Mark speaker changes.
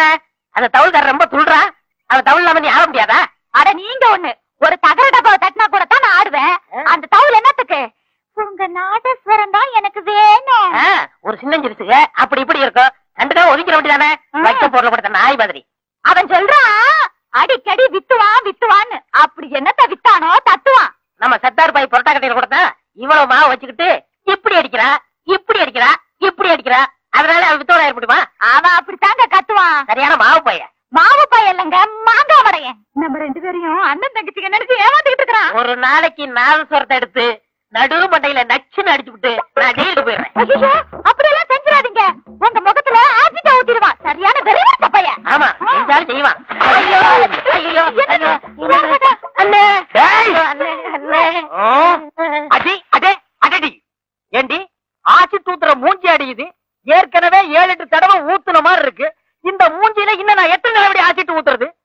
Speaker 1: என்ன அந்த தவுள்காரர் ரொம்ப துள்றா அந்த தவுள் இல்லாம நீ ஆட முடியாதா
Speaker 2: அட நீங்க ஒண்ணு ஒரு தகர டப்பாவை தட்டினா கூட தான் நான் ஆடுவேன் அந்த தவுல் என்னத்துக்கு உங்க நாதஸ்வரம் தான் எனக்கு வேணும்
Speaker 1: ஆ, ஒரு சின்னஞ்சிருச்சுங்க அப்படி இப்படி இருக்கும் கண்டுக்காம ஒதுக்கிற வேண்டியதானே
Speaker 2: ஆ.
Speaker 1: வைக்க பொருளை கொடுத்த நாய் மாதிரி
Speaker 2: அவன் சொல்றான் அடிக்கடி வித்துவான் வித்துவான்னு அப்படி என்னத்த வித்தானோ தத்துவான்
Speaker 1: நம்ம சத்தார் பாய் புரோட்டா கட்டையில கொடுத்தா இவ்வளவு மாவு வச்சுக்கிட்டு இப்படி அடிக்கிறா இப்படி அடிக்கிறா இப்படி அடிக்கிறா அதனால அவன் வித்தோட ஏற்படுமா
Speaker 2: அவன் அப்படித்தாங்க கத்துவான்
Speaker 1: சரியான மாவு பையன்
Speaker 2: மாவு பையல்லங்க மாங்காய் வரையன் நம்ம ரெண்டு பேரையும் அண்ணன் தங்கச்சிங்க நினைச்சு ஏமாத்திக்கிட்டு இருக்கிறான்
Speaker 1: ஒரு நாளைக்கு நாலு சொரத்தை எடுத்து நடு மண்டையில நச்சுன்னு அடிச்சு விட்டு நான் ஜெயிலுக்கு போயிடுறேன்
Speaker 2: ஐயோ அப்படியெல்லாம் செஞ்சிடாதீங்க உங்க முகத்துல ஆசிட்ட ஊத்திடுவான் சரியான வெறிவட்ட பையன்
Speaker 1: ஆமா செஞ்சாலும் செய்வான் ஐயோ ஐயோ ஐயோ
Speaker 2: என்னங்க?
Speaker 1: அண்ணே
Speaker 3: டேய்!
Speaker 1: அண்ணே அண்ணே
Speaker 3: அடி அடே அடடி ஏண்டி ஆச்சி தூத்துற மூஞ்சி அடியுது ஏற்கனவே ஏழு எட்டு தடவை ஊத்துன மாதிரி இருக்கு இந்த மூஞ்சில இன்னும் நான் எத்தனை தடவை ஆச்சிட்டு ஊத்துறது